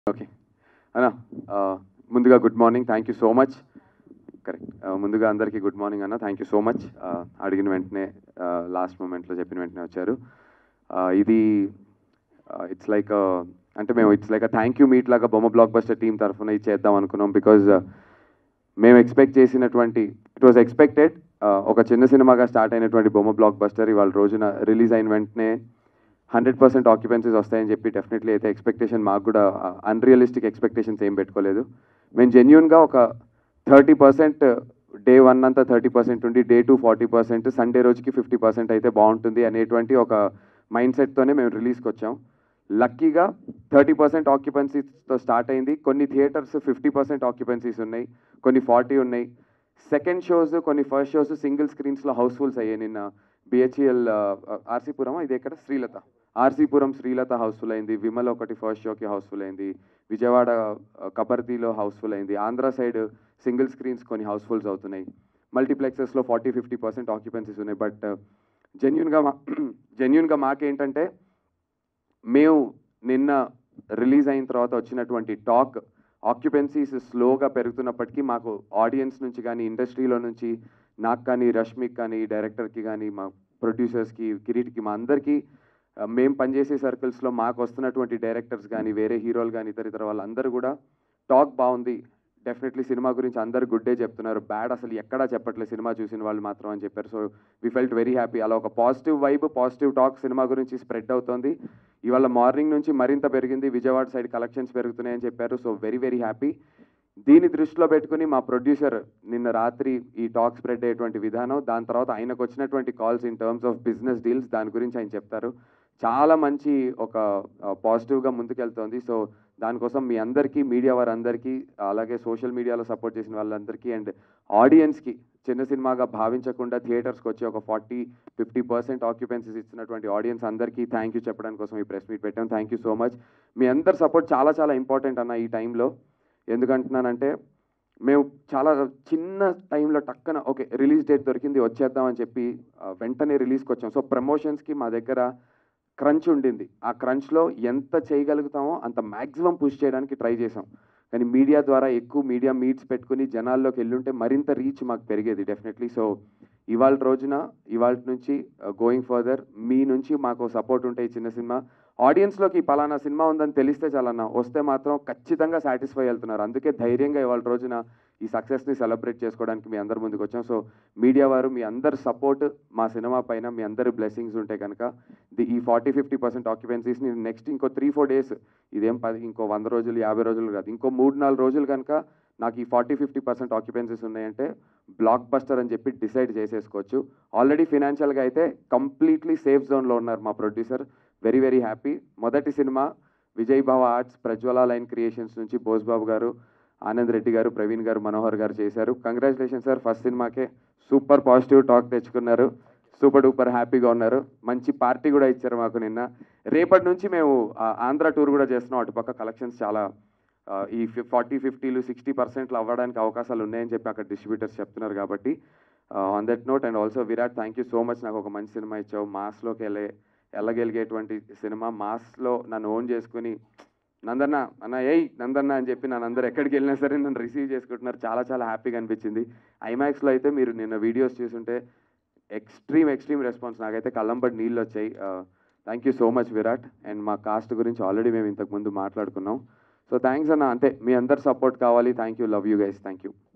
okay అన్న ఆ, ముందుగా good morning thank you so much correct ముందుగా అందరికీ గుడ్ మార్నింగ్ అన్న థ్యాంక్ యూ సో మచ్ అడిగిన వెంటనే లాస్ట్ మూమెంట్లో చెప్పిన వెంటనే వచ్చారు ఆ, ఇది ఇట్స్ లైక్ అంటే మేము it's like thank you meet లాగా బొమ్మ బ్లాక్ బస్టర్ టీం తరఫున ఇది చేద్దాం అనుకున్నాం బికాజ్ మేము ఎక్స్పెక్ట్ చేసినటువంటి ఇట్ వాజ్ ఎక్స్పెక్టెడ్ ఒక చిన్న సినిమాగా స్టార్ట్ అయినటువంటి బొమ్మ బ్లాక్ బస్టర్ ఇవాళ రోజున రిలీజ్ అయిన వెంటనే హండ్రెడ్ పర్సెంట్ ఆక్యుపెన్సీస్ వస్తాయని చెప్పి డెఫినెట్లీ అయితే ఎక్స్పెక్టేషన్ మాకు కూడా అన్రియలిస్టిక్ ఎక్స్పెక్టేషన్స్ ఏం పెట్టుకోలేదు మేము జెన్యున్గా ఒక థర్టీ పర్సెంట్ డే వన్ అంతా థర్టీ పర్సెంట్ ఉండి day two forty percent Sunday రోజుకి ఫిఫ్టీ పర్సెంట్ అయితే బాగుంటుంది అనేటువంటి ఒక మైండ్ సెట్తోనే మేము రిలీజ్కి వచ్చాం లక్కీగా థర్టీ పర్సెంట్ ఆక్యుపెన్సీస్తో స్టార్ట్ అయింది కొన్ని థియేటర్స్ ఫిఫ్టీ పర్సెంట్ ఆక్యుపెన్సీస్ ఉన్నాయి కొన్ని ఫార్టీ ఉన్నాయి సెకండ్ షోస్ కొన్ని ఫస్ట్ షోస్ సింగిల్ స్క్రీన్స్లో హౌస్ఫుల్స్ అయ్యాయి నిన్న బిహెచ్ఎల్ ఆర్సీపురం ఇది ఎక్కడ శ్రీలత ఆర్సీపురం శ్రీలత హౌస్ఫుల్ అయింది విమల్ ఒకటి ఫస్ట్ షోకి హౌస్ఫుల్ అయింది విజయవాడ ఆ, కబర్దీలో హౌస్ఫుల్ అయింది ఆంధ్ర సైడ్ సింగిల్ స్క్రీన్స్ కొన్ని హౌస్ఫుల్స్ అవుతున్నాయి మల్టీప్లెక్సెస్లో ఫార్టీ ఫిఫ్టీ పర్సెంట్ ఆక్యుపెన్సీస్ ఉన్నాయి బట్ జెన్యున్గా మా జెన్యున్గా మాకేంటంటే మేము నిన్న రిలీజ్ అయిన తర్వాత వచ్చినటువంటి టాక్ ఆక్యుపెన్సీస్ స్లోగా పెరుగుతున్నప్పటికీ మాకు ఆడియన్స్ నుంచి కానీ ఇండస్ట్రీలో నుంచి నాకు కానీ రష్మిక్ కానీ డైరెక్టర్కి కానీ మా ప్రొడ్యూసర్స్కి కిరీట్కి మా అందరికీ ఆ, మేము పనిచేసే సర్కిల్స్లో మాకు వస్తున్నటువంటి డైరెక్టర్స్ కానీ వేరే హీరోలు కానీ ఇతర ఇతర వాళ్ళందరూ కూడా టాక్ బాగుంది డెఫినెట్లీ సినిమా గురించి అందరు గుడ్ డే చెప్తున్నారు బ్యాడ్ అసలు ఎక్కడా చెప్పట్లేదు సినిమా చూసిన వాళ్ళు మాత్రం అని చెప్పారు so we felt very happy అలా ఒక positive vibe positive talk cinema గురించి స్ప్రెడ్ అవుతోంది ఇవాళ మార్నింగ్ నుంచి మరింత పెరిగింది విజయవాడ సైడ్ కలెక్షన్స్ పెరుగుతున్నాయని చెప్పారు సో వెరీ వెరీ హ్యాపీ దీన్ని దృష్టిలో పెట్టుకుని మా ప్రొడ్యూసర్ నిన్న రాత్రి ఈ టాక్ స్ప్రెడ్ అయ్యేటువంటి విధానం దాని తర్వాత ఆయనకు వచ్చినటువంటి calls in terms of business deals దాని గురించి ఆయన చెప్తారు చాలా మంచి ఒక పాజిటివ్గా ముందుకెళ్తోంది సో దానికోసం మీ అందరికీ మీడియా వారందరికీ అలాగే సోషల్ మీడియాలో సపోర్ట్ చేసిన వాళ్ళందరికీ అండ్ ఆడియన్స్కి చిన్న సినిమాగా భావించకుండా థియేటర్స్కి వచ్చి ఒక ఫార్టీ ఫిఫ్టీ పర్సెంట్ ఆక్యుపెన్సీస్ ఇచ్చినటువంటి ఆడియన్స్ అందరికీ థ్యాంక్ యూ చెప్పడానికి కోసం ఈ ప్రెస్ మీట్ పెట్టాం థ్యాంక్ యూ సో మచ్ మీ అందరి సపోర్ట్ చాలా చాలా ఇంపార్టెంట్ అన్న ఈ టైంలో ఎందుకంటున్నానంటే మేము చాలా చిన్న టైంలో టక్కన ఓకే రిలీజ్ డేట్ దొరికింది వచ్చేద్దామని చెప్పి ఆ, వెంటనే రిలీజ్కి వచ్చాం సో ప్రమోషన్స్కి మా దగ్గర క్రంచ్ ఉండింది ఆ క్రంచ్లో ఎంత చేయగలుగుతామో అంత మ్యాక్సిమం పుష్ చేయడానికి ట్రై చేసాం కానీ మీడియా ద్వారా ఎక్కువ మీడియా మీట్స్ పెట్టుకుని జనాల్లోకి వెళ్ళుంటే మరింత రీచ్ మాకు పెరిగేది డెఫినెట్లీ సో ఇవాళ రోజున ఇవాళ నుంచి గోయింగ్ ఫర్దర్ మీ నుంచి మాకు సపోర్ట్ ఉంటే ఈ చిన్న సినిమా ఆడియన్స్లోకి పలానా సినిమా ఉందని తెలిస్తే చాలన్నా వస్తే మాత్రం ఖచ్చితంగా సాటిస్ఫై వెళ్తున్నారు అందుకే ధైర్యంగా ఇవాళ రోజున ఈ సక్సెస్ని సెలబ్రేట్ చేసుకోవడానికి మీ అందరి ముందుకు వచ్చాం సో మీడియా వారు మీ అందరి సపోర్ట్ మా సినిమా పైన మీ అందరి బ్లెస్సింగ్స్ ఉంటే కనుక ది ఈ ఫార్టీ ఫిఫ్టీ పర్సెంట్ ఆక్యుపెన్సీస్ని నెక్స్ట్ ఇంకో త్రీ ఫోర్ డేస్ ఇదేం పది ఇంకో వంద రోజులు యాభై రోజులు కాదు ఇంకో మూడు నాలుగు రోజులు కనుక నాకు ఈ ఫార్టీ ఫిఫ్టీ పర్సెంట్ ఆక్యుపెన్సీస్ ఉన్నాయంటే బ్లాక్ బస్టర్ అని చెప్పి డిసైడ్ చేసేసుకోవచ్చు ఆల్రెడీ ఫినాన్షియల్గా అయితే కంప్లీట్లీ సేఫ్ జోన్లో ఉన్నారు మా ప్రొడ్యూసర్ వెరీ వెరీ హ్యాపీ మొదటి cinema Vijay Bhava arts ప్రజ్వల line creations నుంచి బోస్ బాబు గారు ఆనంద్ రెడ్డి గారు ప్రవీణ్ గారు మనోహర్ గారు చేశారు కంగ్రాచులేషన్ సార్ ఫస్ట్ సినిమాకే సూపర్ పాజిటివ్ టాక్ తెచ్చుకున్నారు సూపర్ డూపర్ హ్యాపీగా ఉన్నారు మంచి పార్టీ కూడా ఇచ్చారు మాకు నిన్న రేపటి నుంచి మేము ఆ, ఆంధ్ర టూర్ కూడా చేస్తున్నాం అటుపక్క కలెక్షన్స్ చాలా ఆ, ఈ ఫార్టీ ఫిఫ్టీలు సిక్స్టీ పర్సెంట్లు అవ్వడానికి అవకాశాలు ఉన్నాయని చెప్పి అక్కడ డిస్ట్రిబ్యూటర్స్ చెప్తున్నారు కాబట్టి on that note and also Virat thank you so much నాకు ఒక మంచి సినిమా ఇచ్చావు మాస్లోకి వెళ్ళే వెళ్ళగలిగేటువంటి సినిమా మాస్లో నన్ను ఓన్ చేసుకుని నందన్న అన్న ఏయ్ నందన్న అని చెప్పి నన్ను అందరు ఎక్కడికి వెళ్ళినా సరే నన్ను రిసీవ్ చేసుకుంటున్నారు చాలా చాలా హ్యాపీగా అనిపించింది ఐమాక్స్లో అయితే మీరు నిన్న వీడియోస్ చూసుంటే ఎక్స్ట్రీమ్ ఎక్స్ట్రీమ్ రెస్పాన్స్ నాకైతే కళ్ళంబడి నీళ్ళు వచ్చాయి thank you so much Virat and మా కాస్ట్ గురించి ఆల్రెడీ మేము ఇంతకుముందు మాట్లాడుకున్నాం సో థ్యాంక్స్ అన్న అంతే మీ అందరు సపోర్ట్ కావాలి thank you love you guys thank you